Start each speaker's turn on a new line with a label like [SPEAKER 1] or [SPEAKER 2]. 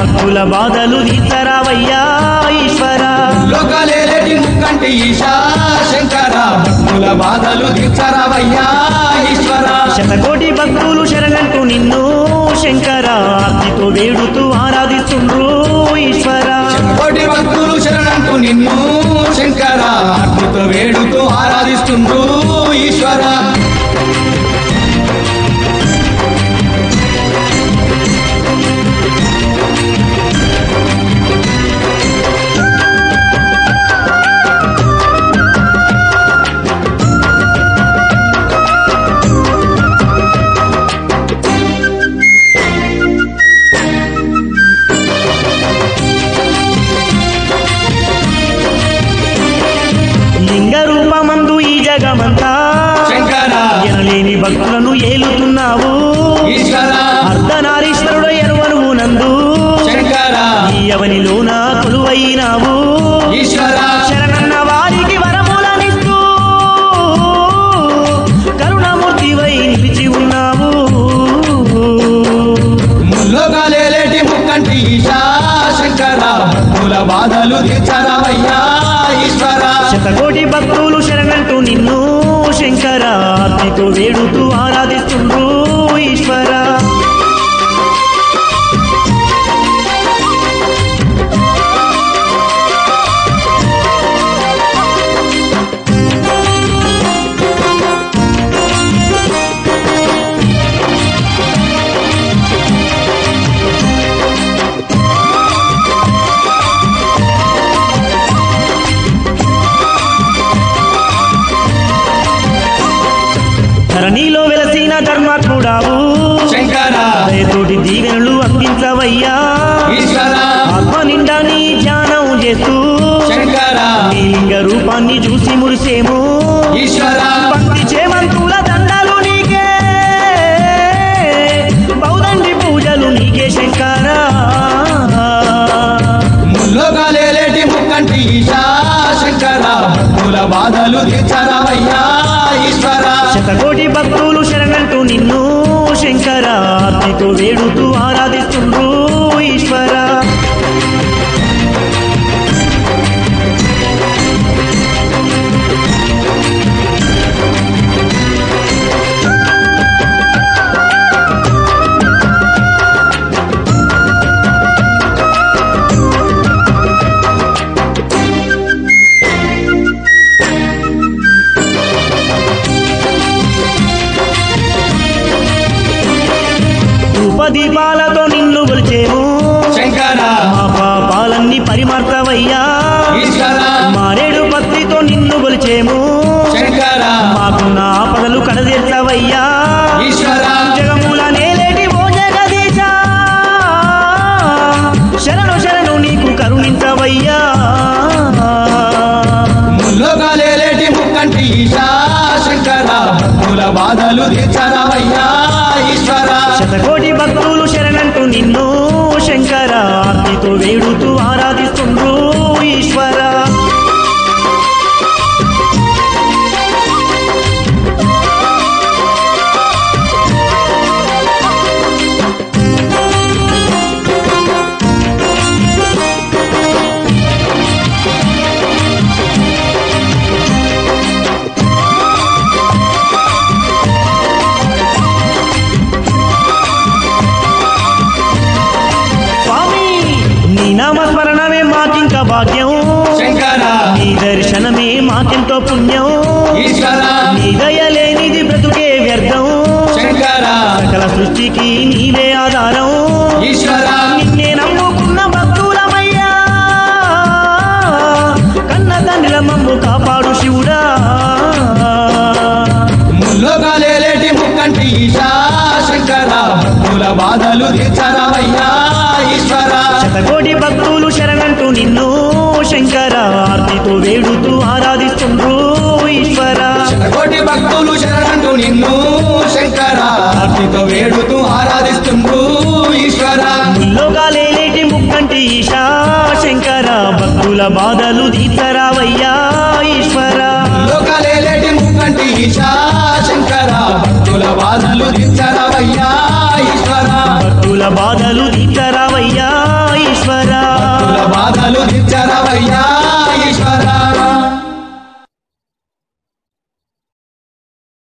[SPEAKER 1] భక్తుల బాధలు తీర్చరావయ్యా ఈశ్వర
[SPEAKER 2] లోకలేటి ముక్కంటి ఈశా శంకర భక్తుల బాధలు తీర్చరావయ్యా ఈశ్వర
[SPEAKER 1] శతకోటి భక్తులు శరణంటూ నిన్ను శంకర ఆర్తితో వేడుతూ ఆరాధిస్తుండ్రు ఈశ్వర
[SPEAKER 2] కోటి భక్తులు శరణంటూ నిన్ను శంకర ఆర్తితో వేడుతూ ఆరాధిస్తుండ్రు ఈశ్వర
[SPEAKER 1] లింగ రూపమందు ఈ జగమంతా
[SPEAKER 2] శంకర
[SPEAKER 1] ఎనలేని భక్తులను ఏలుతున్నావు
[SPEAKER 2] ఈశ్వర
[SPEAKER 1] అర్ధనారీశ్వరుడు ఎరువను నందు
[SPEAKER 2] శంకర
[SPEAKER 1] ఈ అవనిలోన కొలువైనావు
[SPEAKER 2] ఈశ్వర
[SPEAKER 1] శరణన్న వారికి వరములనిస్తూ కరుణమూర్తివై నిలిచి ఉన్నావు
[SPEAKER 2] ముల్లోకాలేటి ముక్కంటి ఈశా శంకర భక్తుల బాధలు తీర్చరావయ్యా ఈశ్వర
[SPEAKER 1] శతకోటి భక్తులు శరణంటూ నిన్ను శంకర ఆర్తితో వేడుతూ ఆరాధిస్తుండ్రు ఈశ్వర ధరణిలో వెలసిన ధర్మాత్ముడావు
[SPEAKER 2] శంకర
[SPEAKER 1] దయతోటి దీవెనలు అందించవయ్యా
[SPEAKER 2] ఈశ్వర
[SPEAKER 1] ఆత్మ నిండా నీ ధ్యానం చేస్తూ
[SPEAKER 2] శంకర
[SPEAKER 1] నీ లింగ రూపాన్ని చూసి మురిసేము
[SPEAKER 2] ఈశ్వర
[SPEAKER 1] భక్తి చేమంతుల దండాలు నీకే బౌదండి పూజలు నీకే శంకర
[SPEAKER 2] ముల్లోకాలేటి ముక్కంటి ఈశా శంకర భక్తుల బాధలు తీర్చరావయ్యా ఈశ్వర
[SPEAKER 1] శతకోటి భక్తులు శరణంటూ నిన్ను శంకర ఆర్తితో వేడుతూ ఆరాధిస్తుండ్రు ఈశ్వర ధూపదీపాలతో నిన్ను కొలిచేము
[SPEAKER 2] శంకర
[SPEAKER 1] మా పాపాలన్నీ పరిమార్తవయ్యా
[SPEAKER 2] ఈశ్వర
[SPEAKER 1] మారేడు పత్రితో నిన్ను కొలిచేము
[SPEAKER 2] శంకర
[SPEAKER 1] మాకున్న ఆపదలు కడదీర్చవయ్యా
[SPEAKER 2] ఈశ్వర
[SPEAKER 1] జగముల నేలేటి ఓ జగదీశ శరణు శరణు నీకు కరుణించవయ్యా
[SPEAKER 2] ముల్లోకాలేటి ముక్కంటి ఈశా శంకర భక్తుల బాధలు తీర్చరావయ్యా ఈశ్వర
[SPEAKER 1] శతకోటి భక్తులు శరణంటూ నిన్ను శంకర ఆర్తితో వేడుతూ ఆరాధిస్తుండ్రు ఈశ్వర స్వామి నీ నామస్మరణమే మాకింక భాగ్యం
[SPEAKER 2] శంకర
[SPEAKER 1] నీ దర్శనమే మాకెంతో పుణ్యం
[SPEAKER 2] ఈశ్వర
[SPEAKER 1] నీ దయలేనిది బ్రతుకే వ్యర్థం
[SPEAKER 2] శంకర
[SPEAKER 1] సకల సృష్టికి నీవే ఆధారం
[SPEAKER 2] ఈశ్వర
[SPEAKER 1] నిన్నే నమ్ముకున్న భక్తులమయ్యా కన్న తండ్రిల మమ్ము కాపాడు శివుడా
[SPEAKER 2] ముల్లోకాలేటి ముక్కంటి ఈశా శంకర భక్తుల బాధలు తీర్చరావయ్యా ఈశ్వర
[SPEAKER 1] శతకోటి భక్తులు శరణంటూ నిన్ను శంకర ఆర్తితో వేడుతూ ఆరాధిస్తుండ్రు ఈశ్వర
[SPEAKER 2] కోటి భక్తులు శరణంటూ నిన్ను శంకర ఆర్తితో వేడుతూ ఆరాధిస్తుండ్రు ఈశ్వర
[SPEAKER 1] ముల్లోకాలేటి ముక్కంటి ఈశా శంకర భక్తుల బాధలు తీర్చరావయ్యా ఈశ్వర
[SPEAKER 2] లోకలేటి ముక్కంటి ఈశా శంకర భక్తుల బాధలు తీర్చరావయ్యా ఈశ్వర
[SPEAKER 1] భక్తుల బాధలు తీర్చరావయ్యా
[SPEAKER 2] బాధలు దించ